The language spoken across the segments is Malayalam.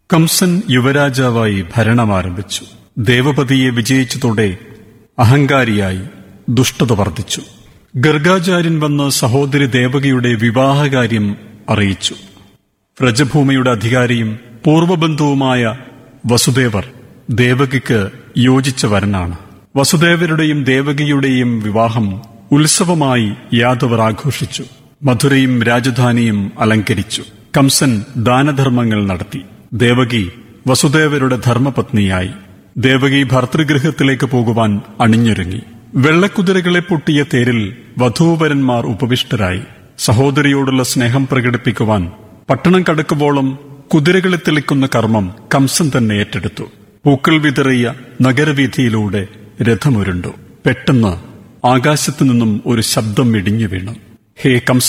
കംസൻ യുവരാജാവായി ഭരണമാരംഭിച്ചു ദേവപതിയെ വിജയിച്ചതോടെ അഹങ്കാരിയായി ദുഷ്ടത വർദ്ധിച്ചു ഗർഗാചാര്യൻ വന്ന് സഹോദരി ദേവകിയുടെ വിവാഹകാര്യം അറിയിച്ചു വ്രജഭൂമിയുടെ അധികാരിയും പൂർവബന്ധുവുമായ വസുദേവർ ദേവകിക്ക് യോജിച്ച വരനാണ് വസുദേവരുടെയും ദേവകിയുടെയും വിവാഹം ഉത്സവമായി യാദവർ ആഘോഷിച്ചു മധുരയും രാജധാനിയും അലങ്കരിച്ചു കംസൻ ദാനധർമ്മങ്ങൾ നടത്തി ദേവകി വസുദേവരുടെ ധർമ്മപത്നിയായി ദേവകി ഭർതൃഗൃഹത്തിലേക്ക് പോകുവാൻ അണിഞ്ഞൊരുങ്ങി വെള്ളക്കുതിരകളെ പൊട്ടിയ തേരിൽ വധൂവരന്മാർ ഉപവിഷ്ടരായി സഹോദരിയോടുള്ള സ്നേഹം പ്രകടിപ്പിക്കുവാൻ പട്ടണം കടക്കുവോളം കുതിരകളെ തെളിക്കുന്ന കർമ്മം കംസൻ തന്നെ ഏറ്റെടുത്തു പൂക്കൾ വിതറിയ നഗരവീഥിയിലൂടെ രഥമുരുണ്ടു പെട്ടെന്ന് ആകാശത്തു നിന്നും ഒരു ശബ്ദം ഇടിഞ്ഞു വീണു ഹേ കംസ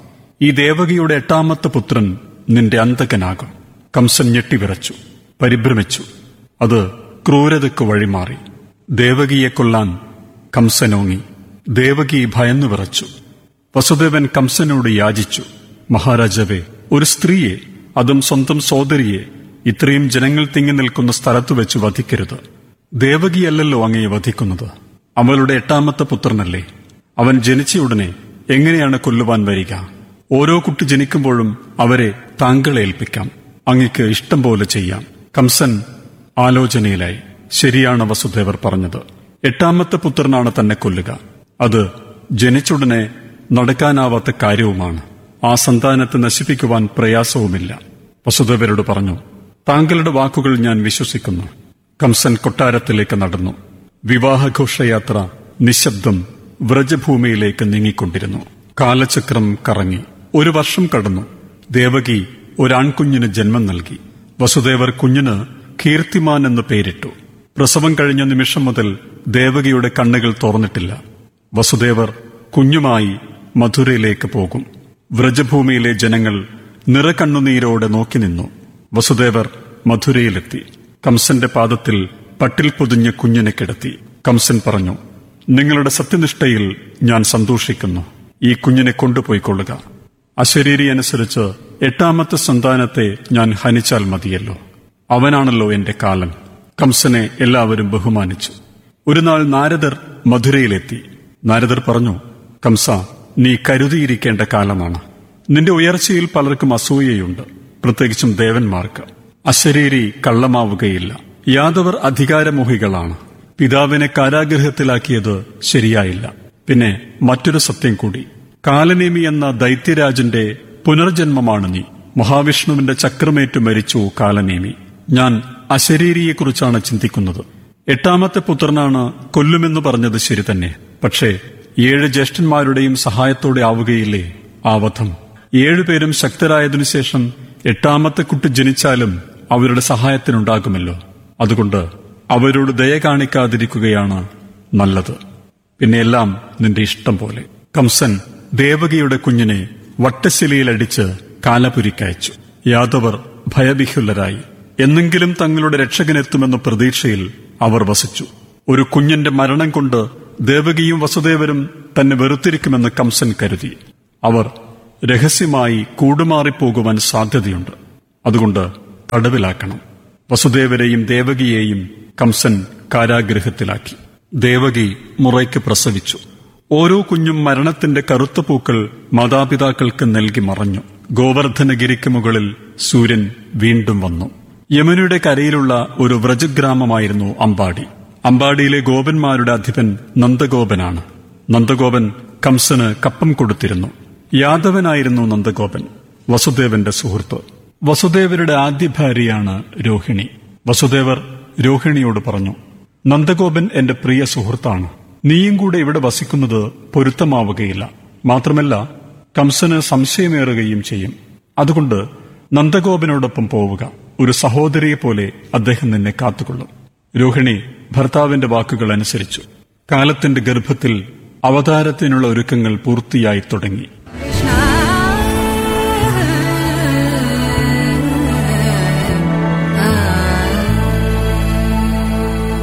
ഈ ദേവകിയുടെ എട്ടാമത്തെ പുത്രൻ നിന്റെ അന്തകനാകും കംസൻ ഞെട്ടിവിറച്ചു പരിഭ്രമിച്ചു അത് ക്രൂരതയ്ക്ക് വഴിമാറി ദേവകിയെ കൊല്ലാൻ കംസനോങ്ങി ദേവകി ഭയന്നു വിറച്ചു വസുദേവൻ കംസനോട് യാചിച്ചു മഹാരാജാവേ ഒരു സ്ത്രീയെ അതും സ്വന്തം സോദരിയെ ഇത്രയും ജനങ്ങൾ തിങ്ങി നിൽക്കുന്ന സ്ഥലത്ത് വെച്ച് വധിക്കരുത് ദേവകിയല്ലല്ലോ അങ്ങയെ വധിക്കുന്നത് അവളുടെ എട്ടാമത്തെ പുത്രനല്ലേ അവൻ ജനിച്ചയുടനെ എങ്ങനെയാണ് കൊല്ലുവാൻ വരിക ഓരോ കുട്ടി ജനിക്കുമ്പോഴും അവരെ താങ്കളെ ഏൽപ്പിക്കാം അങ്ങയ്ക്ക് ഇഷ്ടം പോലെ ചെയ്യാം കംസൻ ആലോചനയിലായി ശരിയാണ് വസുദേവർ പറഞ്ഞത് എട്ടാമത്തെ പുത്രനാണ് തന്നെ കൊല്ലുക അത് ജനിച്ചുടനെ നടക്കാനാവാത്ത കാര്യവുമാണ് ആ സന്താനത്തെ നശിപ്പിക്കുവാൻ പ്രയാസവുമില്ല വസുദേവരോട് പറഞ്ഞു താങ്കളുടെ വാക്കുകൾ ഞാൻ വിശ്വസിക്കുന്നു കംസൻ കൊട്ടാരത്തിലേക്ക് നടന്നു വിവാഹഘോഷയാത്ര നിശബ്ദം വ്രജഭൂമിയിലേക്ക് നീങ്ങിക്കൊണ്ടിരുന്നു കാലചക്രം കറങ്ങി ഒരു വർഷം കടന്നു ദേവകി ഒരാൺകുഞ്ഞിന് ജന്മം നൽകി വസുദേവർ കുഞ്ഞിന് കീർത്തിമാൻ എന്ന് പേരിട്ടു പ്രസവം കഴിഞ്ഞ നിമിഷം മുതൽ ദേവകിയുടെ കണ്ണുകൾ തുറന്നിട്ടില്ല വസുദേവർ കുഞ്ഞുമായി മധുരയിലേക്ക് പോകും വ്രജഭൂമിയിലെ ജനങ്ങൾ നിറകണ്ണുനീരോടെ നോക്കി നിന്നു വസുദേവർ മധുരയിലെത്തി കംസന്റെ പാദത്തിൽ പട്ടിൽ പൊതിഞ്ഞ കുഞ്ഞിനെ കിടത്തി കംസൻ പറഞ്ഞു നിങ്ങളുടെ സത്യനിഷ്ഠയിൽ ഞാൻ സന്തോഷിക്കുന്നു ഈ കുഞ്ഞിനെ കൊണ്ടുപോയിക്കൊള്ളുക അശരീരി അനുസരിച്ച് എട്ടാമത്തെ സന്താനത്തെ ഞാൻ ഹനിച്ചാൽ മതിയല്ലോ അവനാണല്ലോ എന്റെ കാലൻ കംസനെ എല്ലാവരും ബഹുമാനിച്ചു ഒരു നാൾ നാരദർ മധുരയിലെത്തി നാരദർ പറഞ്ഞു കംസ നീ കരുതിയിരിക്കേണ്ട കാലമാണ് നിന്റെ ഉയർച്ചയിൽ പലർക്കും അസൂയയുണ്ട് പ്രത്യേകിച്ചും ദേവന്മാർക്ക് അശരീരി കള്ളമാവുകയില്ല യാദവർ അധികാരമോഹികളാണ് പിതാവിനെ കാരാഗൃഹത്തിലാക്കിയത് ശരിയായില്ല പിന്നെ മറ്റൊരു സത്യം കൂടി കാലനേമി എന്ന ദൈത്യരാജന്റെ പുനർജന്മമാണ് നീ മഹാവിഷ്ണുവിന്റെ ചക്രമേറ്റ് മരിച്ചു കാലനേമി ഞാൻ അശരീരിയെക്കുറിച്ചാണ് ചിന്തിക്കുന്നത് എട്ടാമത്തെ പുത്രനാണ് കൊല്ലുമെന്ന് പറഞ്ഞത് ശരി തന്നെ പക്ഷേ ഏഴ് ജ്യേഷ്ഠന്മാരുടെയും സഹായത്തോടെ ആവുകയില്ലേ ആ വധം ഏഴുപേരും ശക്തരായതിനു ശേഷം എട്ടാമത്തെ കുട്ടി ജനിച്ചാലും അവരുടെ സഹായത്തിനുണ്ടാകുമല്ലോ അതുകൊണ്ട് അവരോട് ദയ കാണിക്കാതിരിക്കുകയാണ് നല്ലത് പിന്നെ എല്ലാം നിന്റെ ഇഷ്ടം പോലെ കംസൻ ദേവകിയുടെ കുഞ്ഞിനെ വട്ടശിലയിലടിച്ച് കാലപുരിക്കയച്ചു യാദവർ ഭയവിഹുലരായി എന്നെങ്കിലും തങ്ങളുടെ രക്ഷകനെത്തുമെന്ന പ്രതീക്ഷയിൽ അവർ വസിച്ചു ഒരു കുഞ്ഞിന്റെ മരണം കൊണ്ട് ദേവകിയും വസുദേവരും തന്നെ വെറുത്തിരിക്കുമെന്ന് കംസൻ കരുതി അവർ രഹസ്യമായി കൂടുമാറിപ്പോകുവാൻ സാധ്യതയുണ്ട് അതുകൊണ്ട് തടവിലാക്കണം വസുദേവരെയും ദേവകിയെയും കംസൻ കാരാഗൃഹത്തിലാക്കി ദേവകി മുറയ്ക്ക് പ്രസവിച്ചു ഓരോ കുഞ്ഞും മരണത്തിന്റെ കറുത്ത പൂക്കൾ മാതാപിതാക്കൾക്ക് നൽകി മറഞ്ഞു ഗോവർദ്ധനഗിരിക്ക് മുകളിൽ സൂര്യൻ വീണ്ടും വന്നു യമുനയുടെ കരയിലുള്ള ഒരു വ്രജഗ്രാമമായിരുന്നു അമ്പാടി അമ്പാടിയിലെ ഗോപന്മാരുടെ അധിപൻ നന്ദഗോപനാണ് നന്ദഗോപൻ കംസന് കപ്പം കൊടുത്തിരുന്നു യാദവനായിരുന്നു നന്ദഗോപൻ വസുദേവന്റെ സുഹൃത്ത് വസുദേവരുടെ ആദ്യ ഭാര്യയാണ് രോഹിണി വസുദേവർ രോഹിണിയോട് പറഞ്ഞു നന്ദഗോപൻ എന്റെ പ്രിയ സുഹൃത്താണ് നീയും കൂടെ ഇവിടെ വസിക്കുന്നത് പൊരുത്തമാവുകയില്ല മാത്രമല്ല കംസന് സംശയമേറുകയും ചെയ്യും അതുകൊണ്ട് നന്ദഗോപനോടൊപ്പം പോവുക ഒരു സഹോദരിയെ പോലെ അദ്ദേഹം നിന്നെ കാത്തുകൊള്ളും രോഹിണി ഭർത്താവിന്റെ വാക്കുകൾ അനുസരിച്ചു കാലത്തിന്റെ ഗർഭത്തിൽ അവതാരത്തിനുള്ള ഒരുക്കങ്ങൾ പൂർത്തിയായി തുടങ്ങി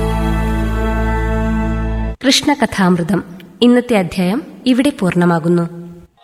കൃഷ്ണകഥാമൃതം ഇന്നത്തെ അധ്യായം ഇവിടെ പൂർണ്ണമാകുന്നു